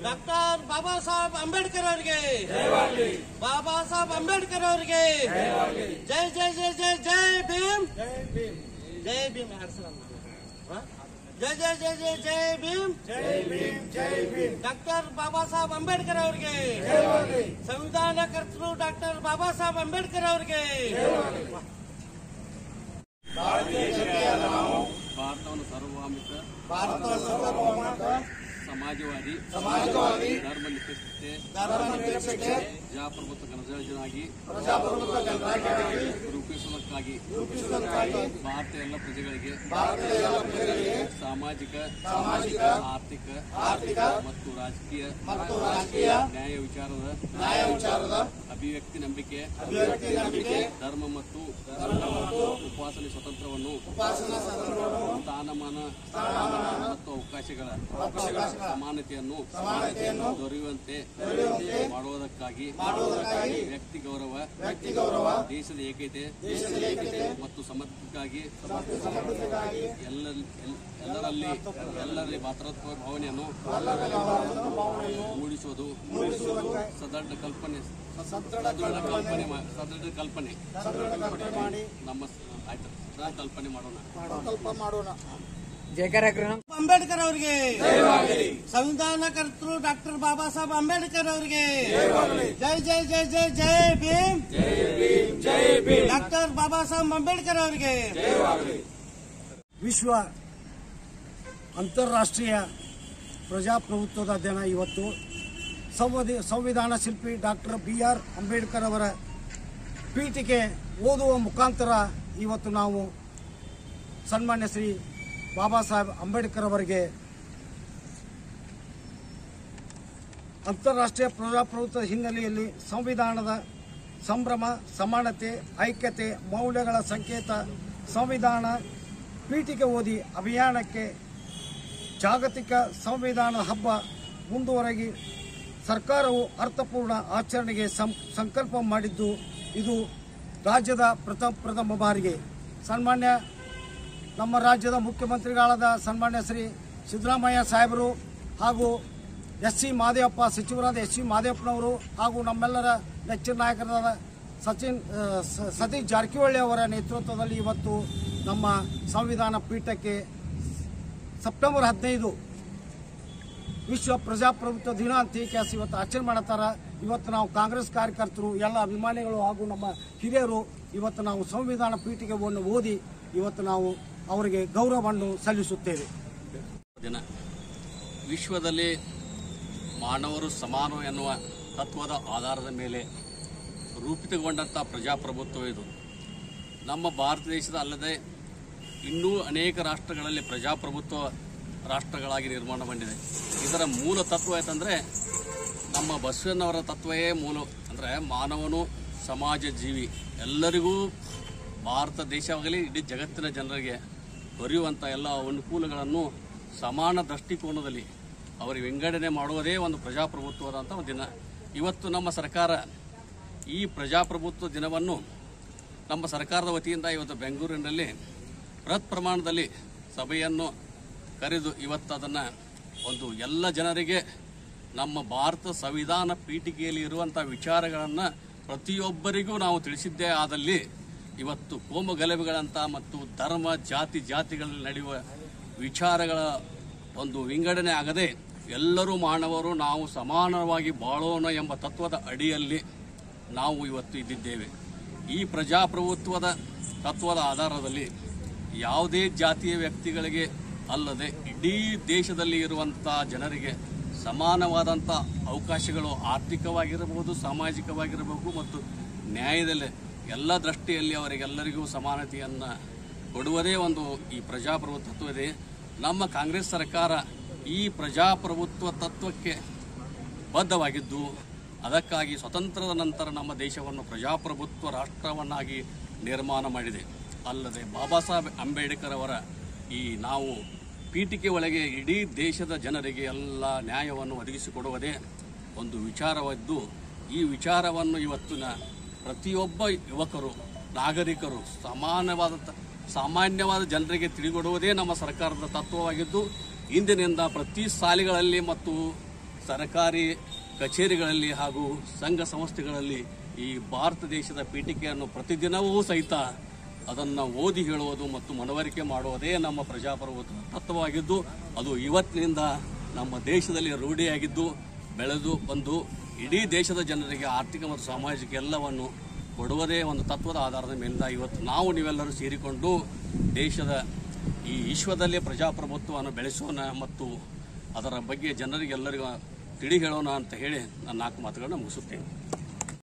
Doctor Baba Saheb Ambedkar ಅವರಿಗೆ ಬಾಬಾ ಸಾಹೇಬ್ ಅಂಬೇಡ್ಕರ್ ಅವರಿಗೆ ಜೈ ಜೈ ಜೈ ಜೈ ಜೈ ಭೀಮ್ ಜೈ ಭೀಮ್ ಎರಡು ಸಲ ಅನ್ನು. ಹ? ಜೈ ಜೈ ಜೈ ಜೈ ಜೈ ಭೀಮ್ ಡಾಕ್ಟರ್ ಬಾಬಾ ಸಾಹೇಬ್ ಅಂಬೇಡ್ಕರ್ ಅವರಿಗೆ ಸಂವಿಧಾನ ಕರ್ತರು ಡಾಕ್ಟರ್ ಬಾಬಾ ಸಾಹೇಬ್ ಅಂಬೇಡ್ಕರ್ ಅವರಿಗೆ ಭಾರತವನ್ನು ಸರ್ವಾಂಬಿತ ಸಮಾಜವಾದಿ ಸಮಾಜವಾದಿ ಧರ್ಮ ನಿಕಷ್ಟತೆ ಧರ್ಮ ನಿರಪೇಕ್ಷತೆ ಪ್ರಜಾಪ್ರಭುತ್ವ ಗಣರಾಜ್ಯನಾಗಿ ಪ್ರಜಾಪ್ರಭುತ್ವ ಗಣರಾಜ್ಯವಾಗಿ ರೂಪಿಸುವುದಕ್ಕಾಗಿ ರೂಪಿಸುವುದಕ್ಕಾಗಿ ಭಾರತ ಎಲ್ಲ ಪ್ರಜೆಗಳಿಗೆ ಭಾರತದ ಎಲ್ಲ ಪ್ರಜೆಗಳಿಗೆ ಸಾಮಾಜಿಕ ಸಾಮಾಜಿಕ ಆರ್ಥಿಕ ಆರ್ಥಿಕ ಮತ್ತು ರಾಜಕೀಯ ಮತ್ತು ರಾಜಕೀಯ ನ್ಯಾಯ ವಿಚಾರದ ನ್ಯಾಯ ವಿಚಾರದ ಅಭಿವ್ಯಕ್ತಿ ನಂಬಿಕೆ ಅಭಿವ್ಯಕ್ತಿ ನಂಬಿಕೆ ಧರ್ಮ ಮತ್ತು ಉಪಾಸನೆ ಸ್ವತಂತ್ರವನ್ನು ಉಪಾಸನಾ ಸಂದರ್ಭವನ್ನು ಸ್ಥಾನಮಾನ ಮತ್ತು ಅವಕಾಶಗಳ ಅವಕಾಶಗಳ ಸಮಾನತೆಯನ್ನು ಸಮಾನತೆಯನ್ನು ದೊರೆಯುವಂತೆ ಮಾಡುವುದಕ್ಕಾಗಿ ಮಾಡುವುದಕ್ಕಾಗಿ ವ್ಯಕ್ತಿ ಗೌರವ ವ್ಯಕ್ತಿ ಗೌರವ ದೇಶದ ಏಕತೆ ದೇಶದ ಏಕತೆ ಮತ್ತು ಸಮರ್ಥಕ್ಕಾಗಿ ಮತ್ತು ಸಮಗ್ರತೆಗಾಗಿ ಎಲ್ಲ ಎಲ್- ಎಲ್ಲರಲ್ಲಿ ಎಲ್ಲರಲ್ಲಿ ಭಾತೃತ್ವ ಭಾವನೆಯನ್ನು ಮೂಡಿಸುವುದು ಸದೃಢ ಕಲ್ಪನೆ ಸದೃಢ ಕಲ್ಪನೆ ಮಾ- ಸದೃಢ ಕಲ್ಪನೆ ಸದೃಢ ಕಲ್ಪನೆ ಮಾಡಿ ನಮ್ಮ ಸ- ಆಯ್ತು ಸದೃಢ ಕಲ್ಪನೆ ಮಾಡೋಣ ಸಂಕಲ್ಪ ಮಾಡೋಣ ಅಂಬೇಡ್ಕರ್ ಅವರಿಗೆ ಸಂವಿಧಾನ ಕರ್ತರು ಡಾಕ್ಟರ್ ಬಾಬಾ ಸಾಹೇಬ್ ಅಂಬೇಡ್ಕರ್ ಅವರಿಗೆ ಜೈ ಜೈ ಜೈ ಜೈ ಜೈ ಭೀಮ್ ಡಾಕ್ಟರ್ ಬಾಬಾ ಸಾಹೇಬ್ ಅಂಬೇಡ್ಕರ್ ಅವರಿಗೆ ವಿಶ್ವ ಅಂತಾರಾಷ್ಟ್ರೀಯ ಪ್ರಜಾಪ್ರಭುತ್ವದ ದಿನ ಇವತ್ತು ಸಂವಿಧಿ ಸಂವಿಧಾನ ಶಿಲ್ಪಿ ಡಾಕ್ಟರ್ ಬಿ ಆರ್ ಅಂಬೇಡ್ಕರ್ ಅವರ ಪೀಠಿಕೆ ಓದುವ ಮುಖಾಂತರ ಇವತ್ತು ನಾವು ಸನ್ಮಾನ್ಯ ಶ್ರೀ ಬಾಬಾ ಸಾಹೇಬ್ ಅಂಬೇಡ್ಕರ್ ಅವರಿಗೆ ಅಂತಾರಾಷ್ಟ್ರೀಯ ಪ್ರಜಾಪ್ರಭುತ್ವದ ಹಿನ್ನೆಲೆಯಲ್ಲಿ ಸಂವಿಧಾನದ ಸಂಭ್ರಮ ಸಮಾನತೆ ಐಕ್ಯತೆ ಮೌಲ್ಯಗಳ ಸಂಕೇತ ಸಂವಿಧಾನ ಪೀಠಿಕೆ ಓದಿ ಅಭಿಯಾನಕ್ಕೆ ಜಾಗತಿಕ ಸಂವಿಧಾನ ಹಬ್ಬ ಮುಂದುವರೆಗಿ ಸರ್ಕಾರವು ಅರ್ಥಪೂರ್ಣ ಆಚರಣೆಗೆ ಸಂ- ಸಂಕಲ್ಪ ಮಾಡಿದ್ದು ಇದು ರಾಜ್ಯದ ಪ್ರಥಮ ಪ್ರಥಮ ಬಾರಿಗೆ ಸನ್ಮಾನ್ಯ ನಮ್ಮ ರಾಜ್ಯದ ಮುಖ್ಯಮಂತ್ರಿಗಳಾದ ಸನ್ಮಾನ್ಯ ಶ್ರೀ ಸಿದ್ದರಾಮಯ್ಯ ಸಾಹೇಬರು ಹಾಗೂ ಎಸ್ ಸಿ ಮಾದೇವಪ್ಪ ಸಚಿವರಾದ ಎಸ್ ಸಿ ಮಾದೇವಪ್ಪನವರು ಹಾಗೂ ನಮ್ಮೆಲ್ಲರ ನೆಚ್ಚಿನ ನಾಯಕರಾದ ಸಚಿನ್ ಆ, ಸ- ಸತೀಶ್ ಜಾರಕಿಹೊಳಿ ಅವರ ನೇತೃತ್ವದಲ್ಲಿ ಇವತ್ತು ನಮ್ಮ ಸಂವಿಧಾನ ಪೀಠಕ್ಕೆ ಸೆಪ್ಟೆಂಬರ್ ಹದಿನೈದು ವಿಶ್ವ ಪ್ರಜಾಪ್ರಭುತ್ವ ದಿನ ಅಂತ ಕೇಸಿ ಇವತ್ತು ಆಚರಣೆ ಮಾಡತ್ತಾರ ಇವತ್ತು ನಾವು ಕಾಂಗ್ರೆಸ್ ಕಾರ್ಯಕರ್ತರು ಎಲ್ಲ ಅಭಿಮಾನಿಗಳು ಹಾಗೂ ನಮ್ಮ ಹಿರಿಯರು ಇವತ್ತು ನಾವು ಸಂವಿಧಾನ ಪೀಠಿಕೆಯನ್ನು ಓದಿ ಇವತ್ತು ನಾವು ಅವರಿಗೆ ಗೌರವವನ್ನು ಸಲ್ಲಿಸುತ್ತೇವೆ ದಿನ ವಿಶ್ವದಲ್ಲಿ ಮಾನವರು ಸಮಾನ ಎನ್ನುವ ತತ್ವದ ಆಧಾರದ ಮೇಲೆ ರೂಪಿತಗೊಂಡಂಥ ಪ್ರಜಾಪ್ರಭುತ್ವ ಇದು ನಮ್ಮ ಭಾರತ ದೇಶದ ಅಲ್ಲದೆ ಇನ್ನೂ ಅನೇಕ ರಾಷ್ಟ್ರಗಳಲ್ಲಿ ಪ್ರಜಾಪ್ರಭುತ್ವ ರಾಷ್ಟ್ರಗಳಾಗಿ ನಿರ್ಮಾಣಗೊಂಡಿದೆ ಇದರ ಮೂಲ ತತ್ವ ಯಾಕಂದರೆ ನಮ್ಮ ಬಸವಣ್ಣವರ ತತ್ವವೇ ಮೂಲ ಅಂದರೆ ಮಾನವನು ಸಮಾಜ ಜೀವಿ ಎಲ್ಲರಿಗೂ ಭಾರತ ದೇಶವಾಗಲಿ ಇಡೀ ಜಗತ್ತಿನ ಜನರಿಗೆ ದೊರೆಯುವಂಥ ಎಲ್ಲ ಅನುಕೂಲಗಳನ್ನು ಸಮಾನ ದೃಷ್ಟಿಕೋನದಲ್ಲಿ ಅವರಿಗೆ ವಿಂಗಡಣೆ ಮಾಡುವುದೇ ಒಂದು ಪ್ರಜಾಪ್ರಭುತ್ವದಂಥ ಒಂದು ದಿನ ಇವತ್ತು ನಮ್ಮ ಸರ್ಕಾರ ಈ ಪ್ರಜಾಪ್ರಭುತ್ವ ದಿನವನ್ನು ನಮ್ಮ ಸರ್ಕಾರದ ವತಿಯಿಂದ ಇವತ್ತು ಬೆಂಗಳೂರಿನಲ್ಲಿ ಬೃಹತ್ ಪ್ರಮಾಣದಲ್ಲಿ ಸಭೆಯನ್ನು ಕರೆದು ಇವತ್ತು ಅದನ್ನು ಒಂದು ಎಲ್ಲ ಜನರಿಗೆ ನಮ್ಮ ಭಾರತ ಸಂವಿಧಾನ ಪೀಠಿಕೆಯಲ್ಲಿ ಇರುವಂಥ ವಿಚಾರಗಳನ್ನು ಪ್ರತಿಯೊಬ್ಬರಿಗೂ ನಾವು ತಿಳಿಸಿದ್ದೇ ಆದಲ್ಲಿ ಇವತ್ತು ಕೋಮು ಗಲಭೆಗಳಂತ ಮತ್ತು ಧರ್ಮ ಜಾತಿ ಜಾತಿಗಳಲ್ಲಿ ನಡೆಯುವ ವಿಚಾರಗಳ ಒಂದು ವಿಂಗಡಣೆ ಆಗದೆ ಎಲ್ಲರೂ ಮಾನವರು ನಾವು ಸಮಾನವಾಗಿ ಬಾಳೋಣ ಎಂಬ ತತ್ವದ ಅಡಿಯಲ್ಲಿ ನಾವು ಇವತ್ತು ಇದ್ದಿದ್ದೇವೆ ಈ ಪ್ರಜಾಪ್ರಭುತ್ವದ ತತ್ವದ ಆಧಾರದಲ್ಲಿ ಯಾವುದೇ ಜಾತಿಯ ವ್ಯಕ್ತಿಗಳಿಗೆ ಅಲ್ಲದೆ ಇಡೀ ದೇಶದಲ್ಲಿ ಇರುವಂಥ ಜನರಿಗೆ ಸಮಾನವಾದಂಥ ಅವಕಾಶಗಳು ಆರ್ಥಿಕವಾಗಿರಬಹುದು ಸಾಮಾಜಿಕವಾಗಿರಬೇಕು ಮತ್ತು ನ್ಯಾಯದಲ್ಲಿ ಎಲ್ಲ ದೃಷ್ಟಿಯಲ್ಲಿ ಅವರಿಗೆಲ್ಲರಿಗೂ ಸಮಾನತೆಯನ್ನು ಕೊಡುವುದೇ ಒಂದು ಈ ಪ್ರಜಾಪ್ರಭುತ್ವ ತತ್ವ ಇದೆ ನಮ್ಮ ಕಾಂಗ್ರೆಸ್ ಸರ್ಕಾರ ಈ ಪ್ರಜಾಪ್ರಭುತ್ವ ತತ್ವಕ್ಕೆ ಬದ್ಧವಾಗಿದ್ದು ಅದಕ್ಕಾಗಿ ಸ್ವತಂತ್ರದ ನಂತರ ನಮ್ಮ ದೇಶವನ್ನು ಪ್ರಜಾಪ್ರಭುತ್ವ ರಾಷ್ಟ್ರವನ್ನಾಗಿ ನಿರ್ಮಾಣ ಮಾಡಿದೆ ಅಲ್ಲದೆ ಬಾಬಾ ಸಾಹೇಬ್ ಅಂಬೇಡ್ಕರ್ ಅವರ ಈ ನಾವು ಪೀಠಿಕೆ ಒಳಗೆ ಇಡೀ ದೇಶದ ಜನರಿಗೆ ಎಲ್ಲ ನ್ಯಾಯವನ್ನು ಒದಗಿಸಿಕೊಡುವುದೇ ಒಂದು ವಿಚಾರವಿದ್ದು ಈ ವಿಚಾರವನ್ನು ಇವತ್ತಿನ ಪ್ರತಿಯೊಬ್ಬ ಯುವಕರು ನಾಗರಿಕರು ಸಮಾನವಾದಂಥ ಸಾಮಾನ್ಯವಾದ ಜನರಿಗೆ ತಿಳಿಕೊಡುವುದೇ ನಮ್ಮ ಸರ್ಕಾರದ ತತ್ವವಾಗಿದ್ದು ಇಂದಿನಿಂದ ಪ್ರತಿ ಶಾಲೆಗಳಲ್ಲಿ ಮತ್ತು ಸರ್ಕಾರಿ ಕಚೇರಿಗಳಲ್ಲಿ ಹಾಗೂ ಸಂಘ ಸಂಸ್ಥೆಗಳಲ್ಲಿ ಈ ಭಾರತ ದೇಶದ ಪೀಠಿಕೆಯನ್ನು ಪ್ರತಿದಿನವೂ ಸಹಿತ ಅದನ್ನು ಓದಿ ಹೇಳುವುದು ಮತ್ತು ಮನವರಿಕೆ ಮಾಡುವುದೇ ನಮ್ಮ ಪ್ರಜಾಪ್ರಭುತ್ವ ತತ್ವವಾಗಿದ್ದು ಅದು ಇವತ್ತಿನಿಂದ ನಮ್ಮ ದೇಶದಲ್ಲಿ ರೂಢಿಯಾಗಿದ್ದು ಬೆಳೆದು ಬಂದು ಇಡೀ ದೇಶದ ಜನರಿಗೆ ಆರ್ಥಿಕ ಮತ್ತು ಸಾಮಾಜಿಕ ಎಲ್ಲವನ್ನು ಕೊಡುವುದೇ ಒಂದು ತತ್ವದ ಆಧಾರದ ಮೇಲಿಂದ ಇವತ್ತು ನಾವು ನೀವೆಲ್ಲರೂ ಸೇರಿಕೊಂಡು ದೇಶದ ಈ ವಿಶ್ವದಲ್ಲೇ ಪ್ರಜಾಪ್ರಭುತ್ವವನ್ನು ಬೆಳೆಸೋಣ ಮತ್ತು ಅದರ ಬಗ್ಗೆ ಜನರಿಗೆಲ್ಲರಿಗೂ ತಿಳಿ ಹೇಳೋಣ ಅಂತ ಹೇಳಿ ನನ್ನ ನಾಲ್ಕು ಮಾತುಗಳನ್ನ ಮುಗಿಸುತ್ತೇನೆ